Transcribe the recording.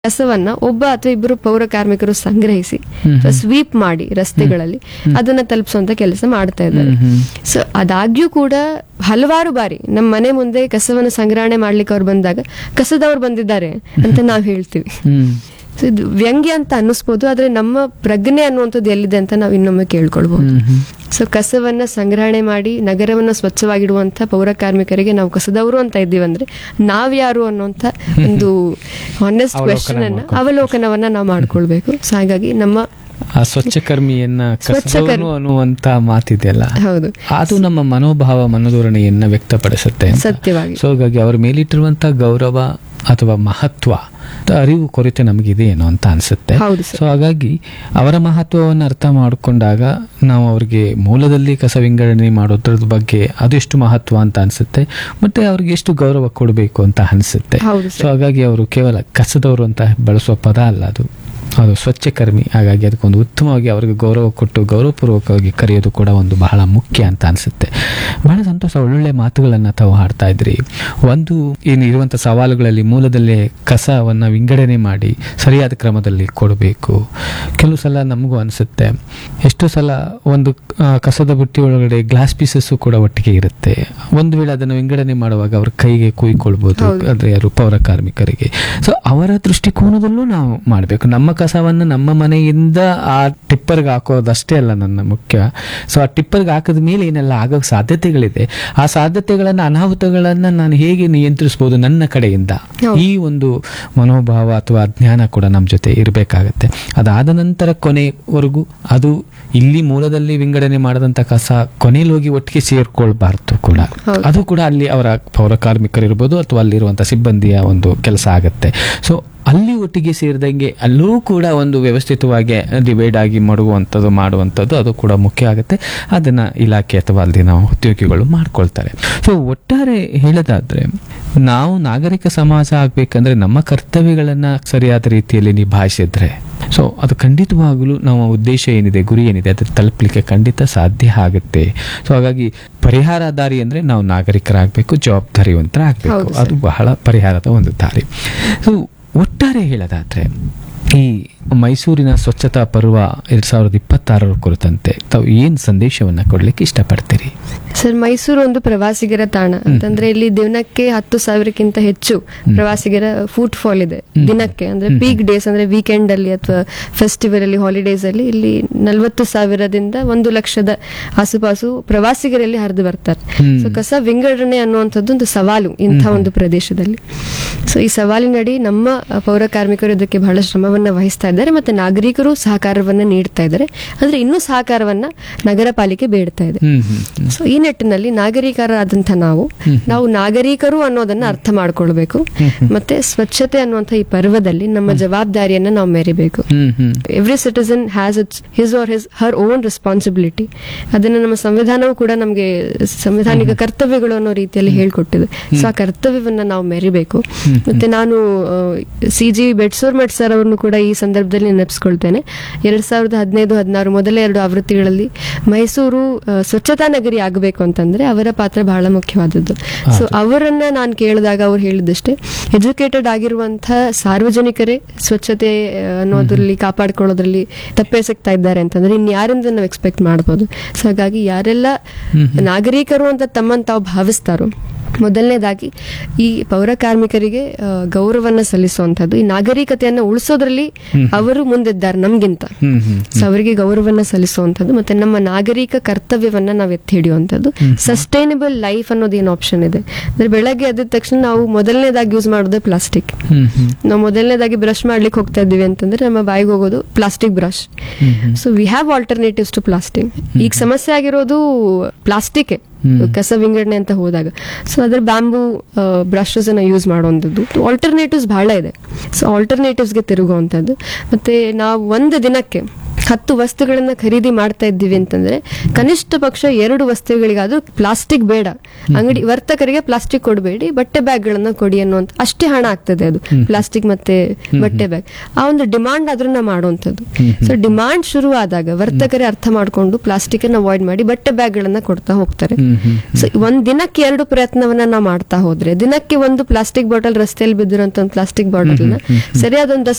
ಕಸವನ್ನ ಒಬ್ಬ ಅಥವಾ ಇಬ್ಬರು ಪೌರ ಕಾರ್ಮಿಕರು ಸಂಗ್ರಹಿಸಿ ಸ್ವೀಪ್ ಮಾಡಿ ರಸ್ತೆಗಳಲ್ಲಿ ಅದನ್ನ ತಲುಪಿಸುವಂತ ಕೆಲಸ ಮಾಡ್ತಾ ಇದ್ದಾರೆ ಸೊ ಆದಾಗ್ಯೂ ಕೂಡ ಹಲವಾರು ಬಾರಿ ನಮ್ಮ ಮನೆ ಮುಂದೆ ಕಸವನ್ನು ಸಂಗ್ರಹಣೆ ಮಾಡ್ಲಿಕ್ಕೆ ಅವ್ರು ಬಂದಾಗ ಕಸದವ್ರು ಬಂದಿದ್ದಾರೆ ಅಂತ ನಾವು ಹೇಳ್ತೀವಿ ಹ್ಮ್ ಸೊ ಇದು ವ್ಯಂಗ್ಯ ಅಂತ ಅನ್ನಿಸ್ಬೋದು ಆದ್ರೆ ನಮ್ಮ ಪ್ರಜ್ಞೆ ಅನ್ನುವಂಥದ್ದು ಎಲ್ಲಿದೆ ಅಂತ ನಾವು ಇನ್ನೊಮ್ಮೆ ಕೇಳ್ಕೊಳ್ಬಹುದು ಹ್ಮ್ ಹ್ಮ್ ಸೊ ಕಸವನ್ನ ಸಂಗ್ರಹಣೆ ಮಾಡಿ ನಗರವನ್ನ ಸ್ವಚ್ಛವಾಗಿಡುವಂತ ಪೌರ ಕಾರ್ಮಿಕರಿಗೆ ನಾವು ಕಸದವರು ಅಂತ ಇದ್ದೀವಿ ಅಂದ್ರೆ ನಾವ್ಯಾರು ಅನ್ನುವಂತ ಒಂದು ಹಾನೆಸ್ಟ್ ಅವಲೋಕನ ಕ್ವೆಶನ್ ಅನ್ನ ಮಾಡ್ಕೊಂಡು. ಅವಲೋಕನವನ್ನ ನಾವು ಮಾಡ್ಕೊಳ್ಬೇಕು ಸೊ ಹಾಗಾಗಿ ನಮ್ಮ ಆ ಸ್ವಚ್ಛ ಕರ್ಮಿಯನ್ನ ಸ್ವಚ್ಛ ಕಸದವನು ಕರ್ಮಿ. ಅನ್ನುವಂತ ಮಾತಿದೆಯಲ್ಲ ಹೌದು ಅದು ನಮ್ಮ ಮನೋಭಾವ ಮನೋಧೋರಣೆಯನ್ನ ವ್ಯಕ್ತಪಡಿಸುತ್ತೆ ಅಂತ. ಸತ್ಯವಾಗಿ ಸೊ ಹಾಗಾಗಿ ಅವ್ರ ಮೇಲಿಟ್ಟಿರುವಂತ ಗೌರವ ಅಥವಾ ಮಹತ್ವ ಅರಿವು ಕೊರತೆ ನಮಗಿದೆ ಏನೋ ಅಂತ ಅನ್ಸುತ್ತೆ ಹೌದು ಸರ್ ಸೊ ಹಾಗಾಗಿ ಅವರ ಮಹತ್ವವನ್ನು ಅರ್ಥ ಮಾಡಿಕೊಂಡಾಗ ನಾವು ಅವ್ರಿಗೆ ಮೂಲದಲ್ಲಿ ಕಸ ವಿಂಗಡಣೆ ಮಾಡೋದ್ರ ಬಗ್ಗೆ ಅದೆಷ್ಟು ಮಹತ್ವ ಅಂತ ಅನ್ಸುತ್ತೆ ಮತ್ತೆ ಅವ್ರಿಗೆ ಎಷ್ಟು ಗೌರವ ಕೊಡಬೇಕು ಅಂತ ಅನ್ಸುತ್ತೆ ಹೌದು ಸೊ ಸರ್ ಹಾಗಾಗಿ ಅವರು ಕೇವಲ ಕಸದವರು ಅಂತ ಬಳಸುವ ಪದ ಅಲ್ಲ ಅದು ಅದು ಸ್ವಚ್ಛ ಕರ್ಮಿ ಹಾಗಾಗಿ ಅದಕ್ಕೊಂದು ಉತ್ತಮವಾಗಿ ಅವರಿಗೆ ಗೌರವ ಕೊಟ್ಟು ಗೌರವಪೂರ್ವಕವಾಗಿ ಕರೆಯೋದು ಕೂಡ ಒಂದು ಬಹಳ ಮುಖ್ಯ ಅಂತ ಅನ್ಸುತ್ತೆ ಬಹಳ ಸಂತೋಷ ಒಳ್ಳೊಳ್ಳೆ ಮಾತುಗಳನ್ನು ತಾವು ಹಾಡ್ತಾ ಇದ್ರಿ ಒಂದು ಏನು ಇರುವಂಥ ಸವಾಲುಗಳಲ್ಲಿ ಮೂಲದಲ್ಲೇ ಕಸವನ್ನು ವಿಂಗಡಣೆ ಮಾಡಿ ಸರಿಯಾದ ಕ್ರಮದಲ್ಲಿ ಕೊಡಬೇಕು ಕೆಲವು ಸಲ ನಮಗೂ ಅನಿಸುತ್ತೆ ಎಷ್ಟೋ ಸಲ ಒಂದು ಆ, ಕಸದ ಬುಟ್ಟಿ ಒಳಗಡೆ ಗ್ಲಾಸ್ ಪೀಸಸ್ಸು ಕೂಡ ಒಟ್ಟಿಗೆ ಇರುತ್ತೆ ಒಂದು ವೇಳೆ ಅದನ್ನು ವಿಂಗಡಣೆ ಮಾಡುವಾಗ ಅವ್ರ ಕೈಗೆ ಕುಯ್ಕೊಳ್ಬೋದು ಹೌದು. ಅಂದ್ರೆ ಯಾರು ಪೌರ ಕಾರ್ಮಿಕರಿಗೆ ಸೊ ಅವರ ದೃಷ್ಟಿಕೋನದಲ್ಲೂ ನಾವು ಮಾಡಬೇಕು ನಮ್ಮ ಕಸವನ್ನು ನಮ್ಮ ಮನೆಯಿಂದ ಆ ಟಿಪ್ಪರ್ಗೆ ಹಾಕೋದಷ್ಟೇ ಅಲ್ಲ ನನ್ನ ಮುಖ್ಯ ಸೊ ಆ ಟಿಪ್ಪರ್ಗೆ ಹಾಕಿದ ಮೇಲೆ ಏನೆಲ್ಲ ಆಗೋ ಸಾಧ್ಯತೆಗಳಿದೆ ಆ ಸಾಧ್ಯತೆಗಳನ್ನ ಅನಾಹುತಗಳನ್ನ ನಾನು ಹೇಗೆ ನಿಯಂತ್ರಿಸ್ಬೋದು ನನ್ನ ಕಡೆಯಿಂದ ಹೌದು. ಈ ಒಂದು ಮನೋಭಾವ ಅಥವಾ ಜ್ಞಾನ ಕೂಡ ನಮ್ಮ ಜೊತೆ ಇರಬೇಕಾಗತ್ತೆ ಅದಾದ ನಂತರ ಕೊನೆವರೆಗೂ ಅದು ಇಲ್ಲಿ ಮೂಲದಲ್ಲಿ ವಿಂಗಡಣೆ ಮಾಡದಂತ ಕಸ ಕೊನೆಯಲ್ಲಿ ಹೋಗಿ ಒಟ್ಟಿಗೆ ಸೇರ್ಕೊಳ್ಬಾರ್ದು ಕೂಡ ಹೌದು. ಅದು ಕೂಡ ಅಲ್ಲಿ ಅವರ ಪೌರ ಕಾರ್ಮಿಕರಿರ್ಬೋದು ಅಥವಾ ಅಲ್ಲಿರುವಂಥ ಸಿಬ್ಬಂದಿಯ ಒಂದು ಕೆಲಸ ಆಗುತ್ತೆ ಸೊ ಅಲ್ಲಿ ಒಟ್ಟಿಗೆ ಸೇರಿದಂಗೆ ಅಲ್ಲೂ ಕೂಡ ಒಂದು ವ್ಯವಸ್ಥಿತವಾಗಿ ಡಿವೈಡ್ ಆಗಿ ಮಡಗುವಂಥದ್ದು ಮಾಡುವಂಥದ್ದು ಅದು ಕೂಡ ಮುಖ್ಯ ಆಗುತ್ತೆ ಅದನ್ನ ಇಲಾಖೆ ಅಥವಾ ಅಲ್ಲಿನ ಉದ್ಯೋಗಿಗಳು ಮಾಡ್ಕೊಳ್ತಾರೆ ಸೊ ಒಟ್ಟಾರೆ ಹೇಳೋದಾದ್ರೆ ನಾವು ನಾಗರಿಕ ಸಮಾಜ ಆಗ್ಬೇಕಂದ್ರೆ ನಮ್ಮ ಕರ್ತವ್ಯಗಳನ್ನ ಸರಿಯಾದ ರೀತಿಯಲ್ಲಿ ನಿಭಾಯಿಸಿದ್ರೆ ಸೊ ಅದು ಖಂಡಿತವಾಗಲೂ ನಮ್ಮ ಉದ್ದೇಶ ಏನಿದೆ ಗುರಿ ಏನಿದೆ ಅದನ್ನು ತಲುಪಲಿಕ್ಕೆ ಖಂಡಿತ ಸಾಧ್ಯ ಆಗುತ್ತೆ ಸೊ ಹಾಗಾಗಿ ಪರಿಹಾರ ದಾರಿ ಅಂದ್ರೆ ನಾವು ನಾಗರಿಕರಾಗಬೇಕು ಜವಾಬ್ದಾರಿವಂತರಾಗಬೇಕು ಹೌದು ಅದು ಬಹಳ ಪರಿಹಾರದ ಒಂದು ದಾರಿ ಸೊ ಒಟ್ಟಾರೆ ಹೇಳೋದಾದ್ರೆ ಈ ಮೈಸೂರಿನ ಸ್ವಚ್ಛತಾ ಪರ್ವ ಎರಡ್ ಸಾವಿರದ ಇಪ್ಪತ್ತಾರರ ಕುರಿತಂತೆ ತಾವು ಏನ್ ಸಂದೇಶವನ್ನ ಕೊಡ್ಲಿಕ್ಕೆ ಇಷ್ಟಪಡ್ತೀರಿ ಸರ್ ಮೈಸೂರು ಒಂದು ಪ್ರವಾಸಿಗರ ತಾಣ ಅಂತಂದ್ರೆ ಇಲ್ಲಿ ದಿನಕ್ಕೆ ಹತ್ತು ಸಾವಿರಕ್ಕಿಂತ ಹೆಚ್ಚು ಪ್ರವಾಸಿಗರ ಫುಟ್ ಫಾಲ್ ಇದೆ ದಿನಕ್ಕೆ ಅಂದ್ರೆ ಪೀಕ್ ಡೇಸ್ ಅಂದ್ರೆ ವೀಕೆಂಡ್ ಅಲ್ಲಿ ಅಥವಾ ಫೆಸ್ಟಿವಲ್ ಅಲ್ಲಿ ಹಾಲಿಡೇಸ್ ಅಲ್ಲಿ ಇಲ್ಲಿ ನಲವತ್ತು ಸಾವಿರದಿಂದ ಒಂದು ಲಕ್ಷದ ಆಸುಪಾಸು ಪ್ರವಾಸಿಗರಲ್ಲಿ ಹರಿದು ಬರ್ತಾರೆ ಹ್ಮ್. ಸೊ ಕಸ ವಿಂಗಡಣೆ ಅನ್ನುವಂಥದ್ದು ಒಂದು ಸವಾಲು ಇಂಥ ಒಂದು ಪ್ರದೇಶದಲ್ಲಿ ಸೊ ಈ ಸವಾಲಿನಡಿ ನಮ್ಮ ಪೌರ ಕಾರ್ಮಿಕರು ಇದಕ್ಕೆ ಬಹಳ ಶ್ರಮವನ್ನ ವಹಿಸ್ತಾ ಇದ್ದಾರೆ ಮತ್ತೆ ನಾಗರಿಕರು ಸಹಕಾರವನ್ನ ನೀಡ್ತಾ ಇದ್ದಾರೆ ಅಂದ್ರೆ ಇನ್ನೂ ಸಹಕಾರವನ್ನ ನಗರ ಪಾಲಿಕೆ ಬೇಡ್ತಾ ಇದೆ ಹ್ಮ್ ಹ್ಮ್ ಹ್ಮ್. ಸೊ ಈ ನಿಟ್ಟಿನಲ್ಲಿ ನಾಗರಿಕರಾದಂಥ ನಾವು ನಾವು ನಾಗರಿಕರು ಅನ್ನೋದನ್ನ ಅರ್ಥ ಮಾಡ್ಕೊಳ್ಬೇಕು ಮತ್ತೆ ಸ್ವಚ್ಛತೆ ಅನ್ನುವಂಥ ಈ ಪರ್ವದಲ್ಲಿ ನಮ್ಮ ಜವಾಬ್ದಾರಿಯನ್ನ ನಾವು ಮೆರಿಬೇಕು hmm hmm every citizen has its his or his her own responsibility ಅದನ್ನ ನಮ್ಮ ಸಂವಿಧಾನವು ಕೂಡ ನಮಗೆ ಸಂವಿಧಾನಿಕ ಕರ್ತವ್ಯಗಳು ಅನ್ನೋ ರೀತಿಯಲ್ಲಿ ಹೇಳ್ಕೊಟ್ಟಿದೆ ಸೊ ಆ ಕರ್ತವ್ಯವನ್ನ ನಾವು ಮೆರಿಬೇಕು ಮತ್ತೆ ನಾನು ಸಿ ಜಿ ಬೆಟ್ಸೋರ್ಮಠ್ ಸರ್ ಅವರನ್ನು ಕೂಡ ಈ ಸಂದರ್ಭದಲ್ಲಿ ನೆನಪಿಸ್ಕೊಳ್ತೇನೆ ಎರಡ್ ಸಾವಿರದ ಹದಿನೈದು ಹದಿನಾರು ಮೊದಲ ಎರಡು ಆವೃತ್ತಿಗಳಲ್ಲಿ ಮೈಸೂರು ಆ, ಸ್ವಚ್ಛತಾ ನಗರಿ ಆಗಬೇಕು ಅಂತಂದ್ರೆ ಅವರ ಪಾತ್ರ ಬಹಳ ಮುಖ್ಯವಾದದ್ದು ಸೊ ಅವರನ್ನ ನಾನು ಕೇಳಿದಾಗ ಅವ್ರು ಹೇಳಿದಷ್ಟೇ ಎಜುಕೇಟೆಡ್ ಆಗಿರುವಂತಹ ಸಾರ್ವಜನಿಕರೇ ಸ್ವಚ್ಛತೆ ಆ, ಅನ್ನೋದ್ರಲ್ಲಿ ಕಾಪಾಡ್ಕೊಳ್ಳೋದ್ರಲ್ಲಿ ತಪ್ಪೆಸಗ್ತಾ ಇದ್ದಾರೆ ಅಂತಂದ್ರೆ ಇನ್ ಯಾರಿಂದ ನಾವು ಎಕ್ಸ್ಪೆಕ್ಟ್ ಮಾಡ್ಬೋದು ಸೊ ಹಾಗಾಗಿ ಯಾರೆಲ್ಲ ನಾಗರಿಕರು ಅಂತ ತಮ್ಮನ್ನು ತಾವು ಭಾವಿಸ್ತಾರೋ ಮೊದಲನೇದಾಗಿ ಈ ಪೌರ ಕಾರ್ಮಿಕರಿಗೆ ಆ, ಗೌರವನ್ನ ಸಲ್ಲಿಸುವಂಥದ್ದು ಈ ನಾಗರಿಕತೆಯನ್ನ ಉಳಿಸೋದ್ರಲ್ಲಿ ಅವರು ಮುಂದಿದ್ದಾರೆ ನಮ್ಗಿಂತ ಹ್ಮ್ ಹ್ಮ್ ಸೊ ಅವರಿಗೆ ಗೌರವನ್ನ ಸಲ್ಲಿಸುವಂಥದ್ದು ಮತ್ತೆ ನಮ್ಮ ನಾಗರಿಕ ಕರ್ತವ್ಯವನ್ನ ನಾವು ಎತ್ತಿ ಹಿಡಿಯುವಂಥದ್ದು ಸಸ್ಟೈನಬಲ್ ಲೈಫ್ ಅನ್ನೋದು ಏನು ಆಪ್ಷನ್ ಇದೆ ಅಂದ್ರೆ ಬೆಳಗ್ಗೆ ಎದ್ದ ತಕ್ಷಣ ನಾವು ಮೊದಲನೇದಾಗಿ ಯೂಸ್ ಮಾಡೋದೇ ಪ್ಲಾಸ್ಟಿಕ್ ಹ್ಮ್ ಹ್ಮ್ ನಾವು ಮೊದಲನೇದಾಗಿ ಬ್ರಷ್ ಮಾಡ್ಲಿಕ್ಕೆ ಹೋಗ್ತಾ ಇದ್ದೀವಿ ಅಂತಂದ್ರೆ ನಮ್ಮ ಬಾಯಿಗೆ ಹೋಗೋದು plastic brush so we have alternatives to plastic ಈಗ ಸಮಸ್ಯೆ ಆಗಿರೋದು ಪ್ಲಾಸ್ಟಿಕ್ ಕಸ ವಿಂಗಡಣೆ ಅಂತ ಹೋದಾಗ ಸೊ ಅದ್ರ ಬ್ಯಾಂಬೂ ಬ್ರಷಸ್ ಅನ್ನ ಯೂಸ್ ಮಾಡುವಂಥದ್ದು ಆಲ್ಟರ್ನೇಟಿವ್ಸ್ ಬಹಳ ಇದೆ ಸೊ ಆಲ್ಟರ್ನೇಟಿವ್ಸ್ಗೆ ತಿರುಗುವಂಥದ್ದು ಮತ್ತೆ ನಾವು ಒಂದು ದಿನಕ್ಕೆ ಹತ್ತು ವಸ್ತುಗಳನ್ನ ಖರೀದಿ ಮಾಡ್ತಾ ಇದ್ದೀವಿ ಅಂತಂದ್ರೆ ಕನಿಷ್ಠ ಪಕ್ಷ ಎರಡು ವಸ್ತುಗಳಿಗಾದ್ರೂ ಪ್ಲಾಸ್ಟಿಕ್ ಬೇಡ ಅಂಗಡಿ ವರ್ತಕರಿಗೆ ಪ್ಲಾಸ್ಟಿಕ್ ಕೊಡಬೇಡಿ ಬಟ್ಟೆ ಬ್ಯಾಗ್ಗಳನ್ನ ಕೊಡಿ ಅನ್ನುವಂತ ಅಷ್ಟೇ ಹಣ ಆಗ್ತದೆ ಅದು ಪ್ಲಾಸ್ಟಿಕ್ ಮತ್ತೆ ಬಟ್ಟೆ ಬ್ಯಾಗ್ ಆ ಒಂದು ಡಿಮಾಂಡ್ ಆದ್ರೂ ನಾವು ಮಾಡುವಂಥದ್ದು ಸೊ ಡಿಮಾಂಡ್ ಶುರು ಆದಾಗ ವರ್ತಕರೇ ಅರ್ಥ ಮಾಡ್ಕೊಂಡು ಪ್ಲಾಸ್ಟಿಕ್ ಅನ್ನ ಅವಾಯ್ಡ್ ಮಾಡಿ ಬಟ್ಟೆ ಬ್ಯಾಗ್ಗಳನ್ನ ಕೊಡ್ತಾ ಹೋಗ್ತಾರೆ ಹ್ಮ್ ಹ್ಮ್ ಸೊ ಒಂದ್ ದಿನಕ್ಕೆ ಎರಡು ಪ್ರಯತ್ನವನ್ನ ನಾವು ಮಾಡ್ತಾ ಹೋದ್ರೆ ದಿನಕ್ಕೆ ಒಂದು ಪ್ಲಾಸ್ಟಿಕ್ ಬಾಟಲ್ ರಸ್ತೆಯಲ್ಲಿ ಬಿದ್ದಿರೋಂತ ಒಂದು ಪ್ಲಾಸ್ಟಿಕ್ ಬಾಟಲ್ ಸರಿಯಾದ ಒಂದು